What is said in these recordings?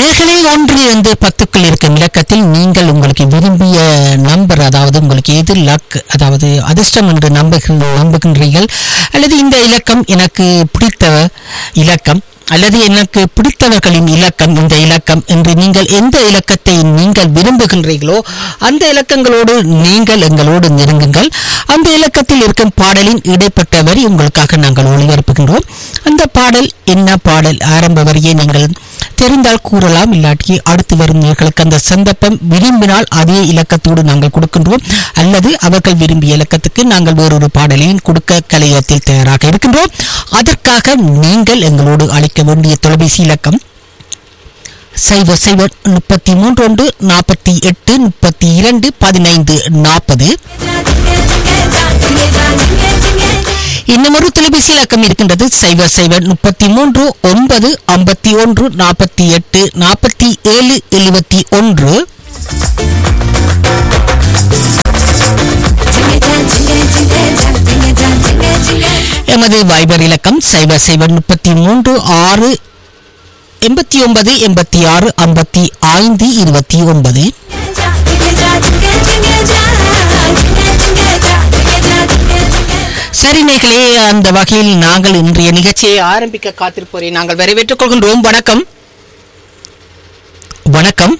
நேர்களே ஒன்று இருந்து பத்துக்குள் இருக்கும் இலக்கத்தில் நீங்கள் உங்களுக்கு விரும்பிய நம்பர் அதாவது உங்களுக்கு எது லக் அதாவது அதிர்ஷ்டம் என்று நம்புகிற நம்புகின்றீர்கள் அல்லது இந்த இலக்கம் எனக்கு பிடித்த இலக்கம் அல்லது எனக்கு பிடித்தவர்களின் இலக்கம் இந்த இலக்கம் என்று நீங்கள் எந்த இலக்கத்தை நீங்கள் விரும்புகின்றீர்களோ அந்த இலக்கங்களோடு நீங்கள் எங்களோடு நெருங்குங்கள் அந்த இலக்கத்தில் இருக்கும் பாடலின் இடைப்பட்ட வரி உங்களுக்காக நாங்கள் ஒளிபரப்புகின்றோம் அந்த பாடல் என்ன பாடல் ஆரம்ப வரியை நீங்கள் தெரிந்தால் கூறலாம் இல்லாட்டி அடுத்து வரும் நேர்களுக்கு அந்த சந்தர்ப்பம் விரும்பினால் அதே இலக்கத்தோடு நாங்கள் கொடுக்கின்றோம் அல்லது அவர்கள் விரும்பிய இலக்கத்துக்கு நாங்கள் வேறொரு பாடலையும் கொடுக்க கலையத்தில் தயாராக இருக்கின்றோம் அதற்காக நீங்கள் எங்களோடு அழைக்க வேண்டிய தொலைபேசி இலக்கம் சைபர் சைபர் முப்பத்தி மூன்று ஒன்று நாற்பத்தி எட்டு முப்பத்தி இரண்டு பதினைந்து நாற்பது இன்னும் ஒரு தொலைபேசி இலக்கம் இருக்கின்றது சைபர் சைபர் முப்பத்தி மூன்று ஒன்பது ஐம்பத்தி ஒன்று நாற்பத்தி எட்டு நாற்பத்தி ஏழு எழுபத்தி ஒன்று எமது வைபர் இலக்கம் சைபர் சைபர் முப்பத்தி மூன்று ஆறு எண்பத்தி ஒன்பது எண்பத்தி ஆறு ஐம்பத்தி ஐந்து இருபத்தி ஒன்பது சரி நேர்களே அந்த வகையில் நாங்கள் இன்றைய நிகழ்ச்சியை ஆரம்பிக்க காத்திருப்போரை நாங்கள் வரவேற்றுக் கொள்கின்றோம் வணக்கம் வணக்கம்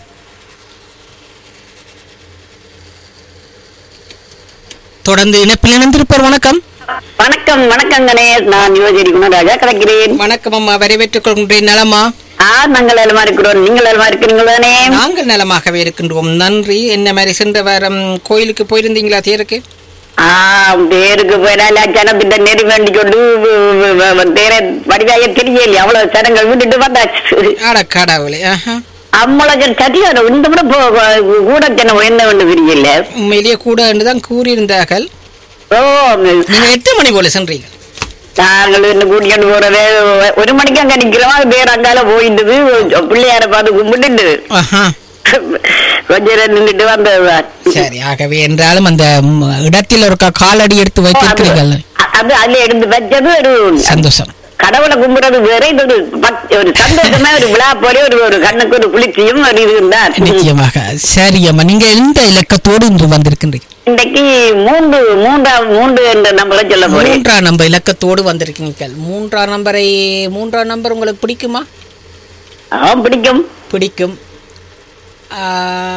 தொடர்ந்து இணைப்பில் இணைந்திருப்போர் வணக்கம் வணக்கம் வணக்கம் கணேஷ் நான் யுவஜரி குணராஜா கிடைக்கிறேன் வணக்கம் அம்மா வரவேற்றுக் கொள்கின்றேன் நலமா ஆ நாங்கள் நலமா இருக்கிறோம் நீங்கள் நலமா இருக்கிறீங்களா தானே நாங்கள் நலமாகவே இருக்கின்றோம் நன்றி என்ன மாதிரி சென்ற வாரம் கோயிலுக்கு போயிருந்தீங்களா தேருக்கு ஆ பேருக்கு போயிடால ஜனத்திட்ட நெறி வேண்டி கொண்டு தேர வடிவாய தெரியல அவ்வளவு சனங்கள் விட்டுட்டு வந்தாச்சு அட கடவுளே ஆஹா. அம்மளக சதியான இந்த விட போ- போ- கூட ஜனம் என்ன ஒண்ணு தெரியல உண்மையிலேயே கூட என்று தான் கூறியிருந்தார்கள் ஓ நீங்க எட்டு மணி போல சென்றீங்க நாங்கள் என்ன கூட்டிட்டு போறது ஒரு மணிக்கு அங்க நிக்கிறோம் வேற அங்கால போயிட்டுது பிள்ளையார பார்த்து கும்பிட்டுட்டு ஆஹா. கொஞ்ச நேரம் நின்றுட்டு வந்ததுதான் சரி ஆகவே என்றாலும் அந்த ம், இடத்தில் ஒரு கா- காலடி எடுத்து வைத்திருக்கிறீர்கள் அ- அது அதுல எடுத்து வச்சது ஒரு சந்தோஷம் கடவுளை கும்பிடுறது வேற இது ஒரு பக்- ஒரு சந்தோஷமா ஒரு விழா போல ஒரு ஒரு கண்ணுக்கு ஒரு குளிர்ச்சியும் ஒரு இது இருந்தார் நிச்சயமாக சரி அம்மா நீங்க எந்த இலக்கத்தோடு இன்று வந்திருக்கின்றீங்க இன்றைக்கு மூன்று மூன்றாம் மூன்று என்ற நம்பரை சொல்ல போறேன் மூன்றாம் நம்பர் இலக்கத்தோடு வந்திருக்கீங்கள் மூன்றாம் நம்பரை மூன்றாம் நம்பர் உங்களுக்கு பிடிக்குமா ஆ பிடிக்கும் பிடிக்கும் ஆ,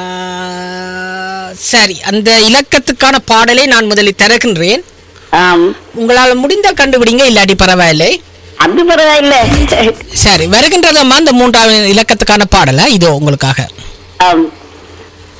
சரி அந்த இலக்கத்துக்கான பாடலை நான் முதலில் தருகின்றேன் ஆம் உங்களால் முடிந்தால் கண்டுபிடிங்க இல்லாட்டி பரவாயில்லை அது பரவாயில்ல சரி வருகின்றதம்மா அந்த மூன்றாம் இலக்கத்துக்கான பாடலை இதோ உங்களுக்காக ஆம்